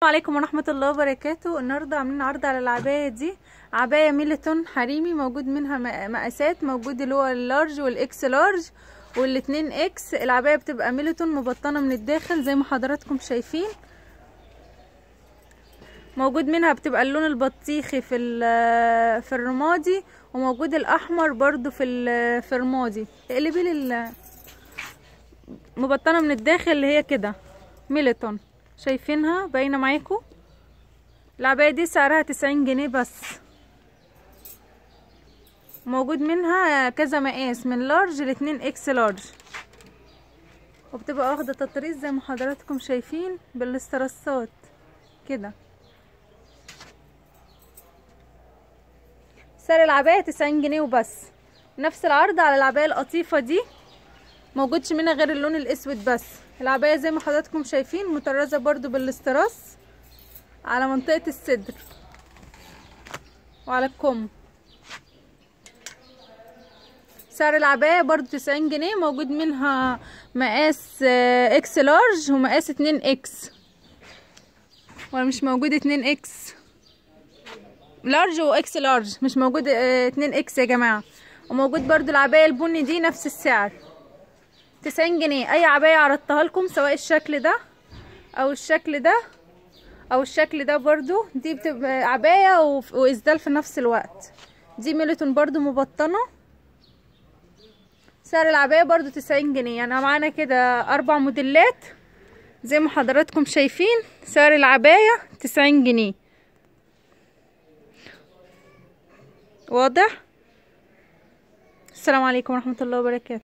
عليكم ورحمة الله وبركاته النهاردة عاملين عرض على العباية دي عباية ميلتون حريمي موجود منها م- مقاسات موجود اللي هو اللارج والاكس لارج والاتنين اكس العباية بتبقى ميلتون مبطنة من الداخل زي ما حضراتكم شايفين موجود منها بتبقى اللون البطيخي في ال- في الرمادي وموجود الاحمر برضو في ال- في الرمادي اقلبي لل مبطنة من الداخل اللي هي كده ميلتون شايفينها باينه معاكم العبايه دي سعرها تسعين جنيه بس موجود منها كذا مقاس من لارج لاتنين اكس لارج وبتبقى واخده تطريز زي ما حضراتكم شايفين بالاسترسات كده سعر العبايه تسعين جنيه وبس نفس العرض على العبايه القطيفه دي موجودش منها غير اللون الاسود بس العباية زي ما حضراتكم شايفين مطرزة برضو بالاستراس على منطقة الصدر وعلى الكم سعر العباية برضو تسعين جنيه موجود منها مقاس اكس لارج ومقاس اتنين اكس ولا مش موجود اتنين اكس لارج واكس لارج مش موجود اه اتنين اكس يا جماعة وموجود برضو العباية البني دي نفس السعر تسعين جنيه اي عباية عرضتها لكم سواء الشكل ده او الشكل ده او الشكل ده برضو دي بتبقى عباية واسدال في نفس الوقت دي ميلتون برضو مبطنة سعر العباية برضو تسعين جنيه يعني معانا كده اربع موديلات زي ما حضراتكم شايفين سعر العباية تسعين جنيه واضح السلام عليكم ورحمة الله وبركاته